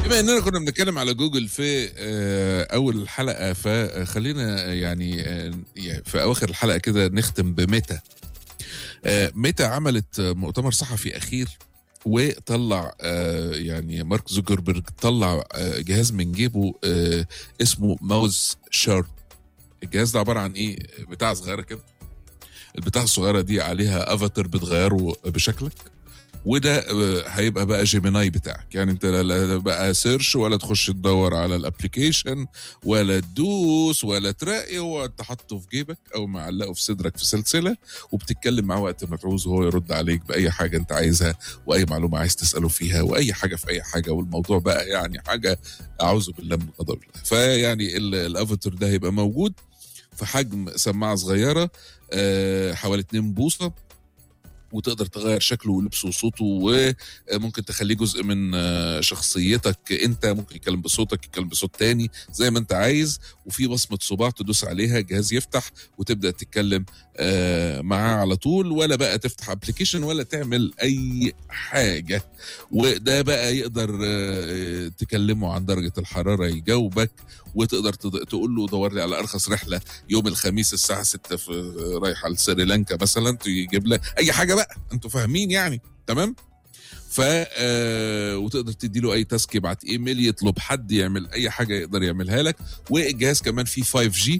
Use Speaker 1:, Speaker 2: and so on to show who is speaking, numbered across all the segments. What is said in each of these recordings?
Speaker 1: بما اننا كنا بنتكلم على جوجل في آه، اول الحلقه فخلينا يعني آه، في اواخر الحلقه كده نختم بميتا آه، ميتا عملت آه، مؤتمر صحفي اخير وطلع آه، يعني مارك زوكربيرج طلع آه، جهاز من جيبه آه، اسمه ماوس شارب الجهاز ده عباره عن ايه بتاع صغيره كده البتاع الصغيره دي عليها افاتار بتغيره بشكلك وده آه، هيبقى بقى جيميناي بتاعك يعني انت لا- لا بقى سيرش ولا تخش تدور على الابلكيشن ولا تدوس ولا تراقي هو انت حاطه في جيبك او معلقه في صدرك في سلسله وبتتكلم معاه وقت ما تعوز وهو يرد عليك باي حاجه انت عايزها واي معلومه عايز تساله فيها واي حاجه في اي حاجه والموضوع بقى يعني حاجه اعوذ بالله من غضب الله فيعني ال- الافاتار ده هيبقى موجود في حجم سماعه صغيره آه، حوالي 2 بوصه وتقدر تغير شكله ولبسه وصوته وممكن تخليه جزء من آه، شخصيتك انت ممكن يتكلم بصوتك يتكلم بصوت تاني زي ما انت عايز وفي بصمه صباع تدوس عليها الجهاز يفتح وتبدا تتكلم آه، معاه على طول ولا بقى تفتح ابلكيشن ولا تعمل اي حاجه وده بقى يقدر آه، تكلمه عن درجه الحراره يجاوبك وتقدر تد- تقول له دور لي على ارخص رحله يوم الخميس الساعه 6 في رايحه لسريلانكا مثلا تجيب لك اي حاجه بقى انتوا فاهمين يعني تمام ف آه، وتقدر تدي له اي تاسك يبعت ايميل يطلب حد يعمل اي حاجه يقدر يعملها لك والجهاز كمان فيه 5G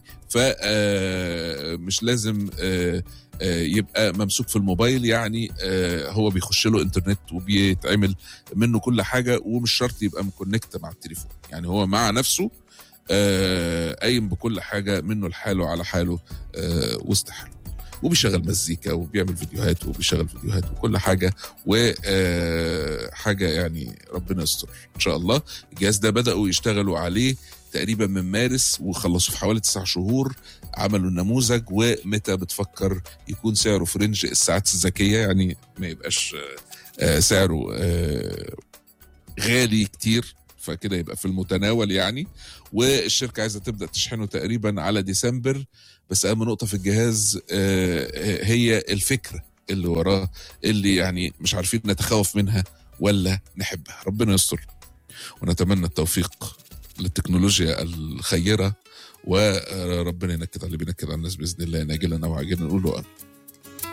Speaker 1: فمش لازم آه، آه، يبقى ممسوك في الموبايل يعني آه، هو بيخش له انترنت وبيتعمل منه كل حاجه ومش شرط يبقى مكونكت مع التليفون يعني هو مع نفسه آه، قايم بكل حاجه منه لحاله على حاله آه، وسط حاله وبيشغل مزيكا وبيعمل فيديوهات وبيشغل فيديوهات وكل حاجه وحاجه يعني ربنا يستر ان شاء الله الجهاز ده بداوا يشتغلوا عليه تقريبا من مارس وخلصوا في حوالي تسع شهور عملوا النموذج ومتى بتفكر يكون سعره في رينج الساعات الذكيه يعني ما يبقاش آه، آه، سعره آه، غالي كتير فكده يبقى في المتناول يعني والشركه عايزه تبدا تشحنه تقريبا على ديسمبر بس اهم نقطه في الجهاز آه، هي الفكره اللي وراه اللي يعني مش عارفين نتخوف منها ولا نحبها ربنا يستر ونتمنى التوفيق للتكنولوجيا الخيره وربنا ينكد على اللي بينكد على الناس باذن الله ناجلا او عاجلا نقول له امين